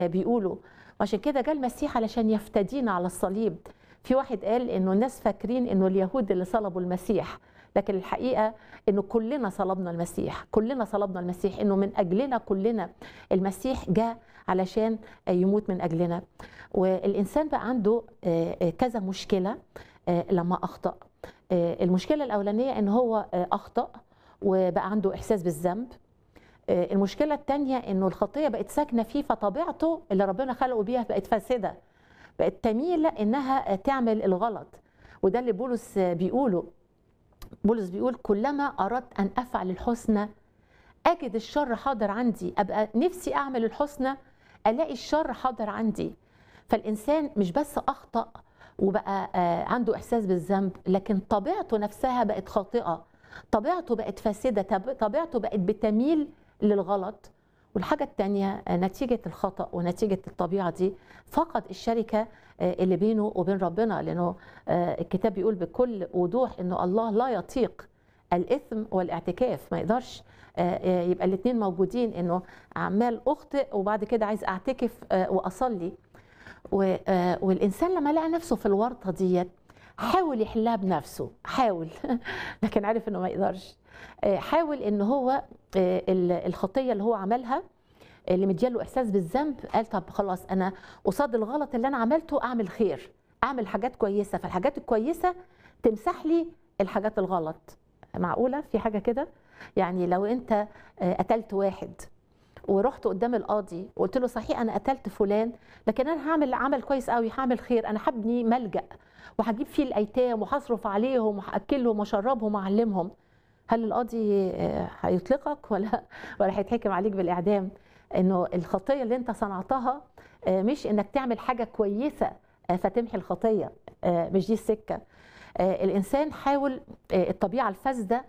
بيقولوا وعشان كده جاء المسيح علشان يفتدينا على الصليب في واحد قال انه الناس فاكرين انه اليهود اللي صلبوا المسيح لكن الحقيقه انه كلنا صلبنا المسيح كلنا صلبنا المسيح انه من اجلنا كلنا المسيح جاء علشان يموت من اجلنا والانسان بقى عنده كذا مشكله لما اخطا المشكله الاولانيه ان هو اخطا وبقى عنده احساس بالذنب المشكله الثانيه انه الخطيه بقت ساكنه فيه فطبيعته اللي ربنا خلقه بيها بقت فاسده بقت تميل انها تعمل الغلط وده اللي بولس بيقوله بولس بيقول كلما اردت ان افعل الحسنى اجد الشر حاضر عندي ابقى نفسي اعمل الحسنى الاقي الشر حاضر عندي فالانسان مش بس اخطا وبقى عنده احساس بالذنب لكن طبيعته نفسها بقت خاطئه طبيعته بقت فاسده طبيعته بقت بتميل للغلط والحاجة الثانية نتيجة الخطأ ونتيجة الطبيعة دي فقد الشركة اللي بينه وبين ربنا لأنه الكتاب بيقول بكل وضوح أنه الله لا يطيق الإثم والاعتكاف ما يقدرش يبقى الاثنين موجودين أنه عمال أخطئ وبعد كده عايز أعتكف وأصلي والإنسان لما لقى نفسه في الورطة ديت حاول يحلها بنفسه حاول لكن عارف انه ما يقدرش حاول ان هو الخطيه اللي هو عملها اللي مدياله احساس بالذنب قال طب خلاص انا قصاد الغلط اللي انا عملته اعمل خير اعمل حاجات كويسه فالحاجات الكويسه تمسح لي الحاجات الغلط معقوله في حاجه كده يعني لو انت قتلت واحد ورحت قدام القاضي وقلت له صحيح انا قتلت فلان لكن انا هعمل عمل كويس قوي هعمل خير انا هبني ملجا وهجيب فيه الايتام وهصرف عليهم وهاكلهم واشربهم واعلمهم هل القاضي هيطلقك ولا ولا هيتحكم عليك بالاعدام انه الخطيه اللي انت صنعتها مش انك تعمل حاجه كويسه فتمحي الخطيه مش دي السكه الانسان حاول الطبيعه الفاسده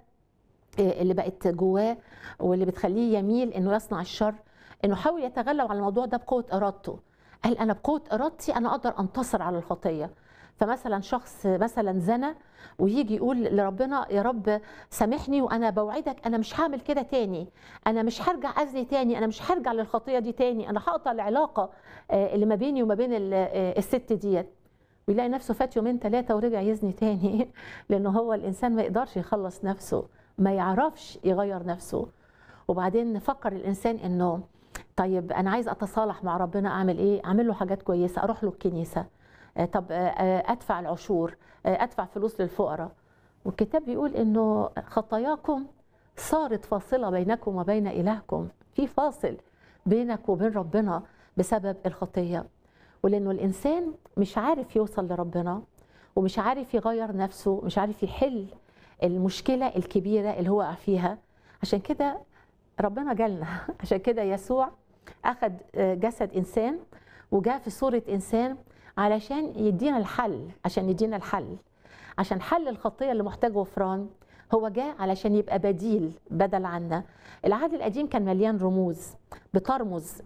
اللي بقت جواه واللي بتخليه يميل انه يصنع الشر انه حاول يتغلب على الموضوع ده بقوه ارادته قال انا بقوه ارادتي انا اقدر انتصر على الخطيه فمثلا شخص مثلا زنى ويجي يقول لربنا يا رب سامحني وانا بوعدك انا مش هعمل كده تاني انا مش هرجع ازني تاني انا مش هرجع للخطيه دي تاني انا هقطع العلاقه اللي ما بيني وما بين الست ديت ويلاقي نفسه فات يومين ثلاثه ورجع يزني تاني لانه هو الانسان ما يقدرش يخلص نفسه ما يعرفش يغير نفسه وبعدين نفكر الانسان انه طيب انا عايز اتصالح مع ربنا اعمل ايه اعمل له حاجات كويسه اروح له الكنيسه طب ادفع العشور ادفع فلوس للفقراء والكتاب بيقول انه خطاياكم صارت فاصله بينكم وبين الهكم في فاصل بينك وبين ربنا بسبب الخطيه ولانه الانسان مش عارف يوصل لربنا ومش عارف يغير نفسه مش عارف يحل المشكله الكبيره اللي هو وقع فيها عشان كده ربنا جالنا عشان كده يسوع اخذ جسد انسان وجاء في صوره انسان علشان يدينا الحل عشان يدينا الحل عشان حل الخطيه اللي محتاج غفران هو جاء علشان يبقى بديل بدل عنا العهد القديم كان مليان رموز بترمز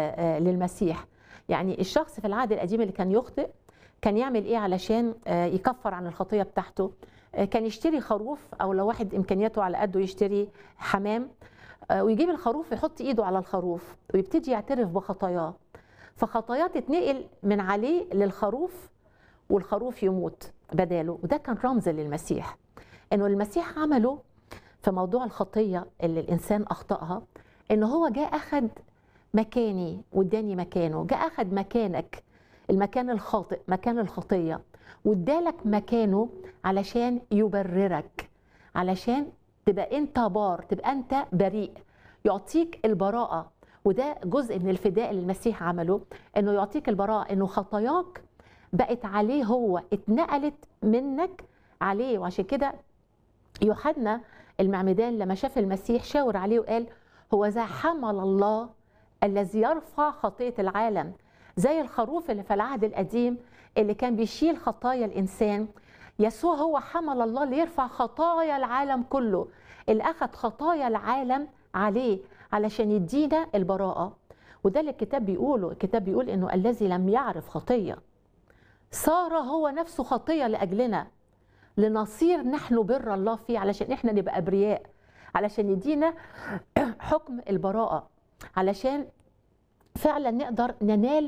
للمسيح يعني الشخص في العهد القديم اللي كان يخطئ كان يعمل ايه علشان يكفر عن الخطيه بتاعته كان يشتري خروف او لو واحد امكانياته على قده يشتري حمام ويجيب الخروف ويحط ايده على الخروف ويبتدي يعترف بخطاياه فخطاياه تتنقل من عليه للخروف والخروف يموت بداله وده كان رمز للمسيح انه المسيح عمله في موضوع الخطيه اللي الانسان اخطاها ان هو جاء اخذ مكاني واداني مكانه جاء اخذ مكانك المكان الخاطئ مكان الخطيه وادالك مكانه علشان يبررك علشان تبقى انت بار تبقى انت بريء يعطيك البراءه وده جزء من الفداء اللي المسيح عمله انه يعطيك البراءه انه خطاياك بقت عليه هو اتنقلت منك عليه وعشان كده يوحنا المعمدان لما شاف المسيح شاور عليه وقال هو ذا حمل الله الذي يرفع خطيه العالم زي الخروف اللي في العهد القديم اللي كان بيشيل خطايا الانسان يسوع هو حمل الله ليرفع خطايا العالم كله اللي اخذ خطايا العالم عليه علشان يدينا البراءه وده اللي الكتاب بيقوله الكتاب بيقول انه الذي لم يعرف خطيه صار هو نفسه خطيه لاجلنا لنصير نحن بر الله فيه علشان احنا نبقى ابرياء علشان يدينا حكم البراءه علشان فعلا نقدر ننال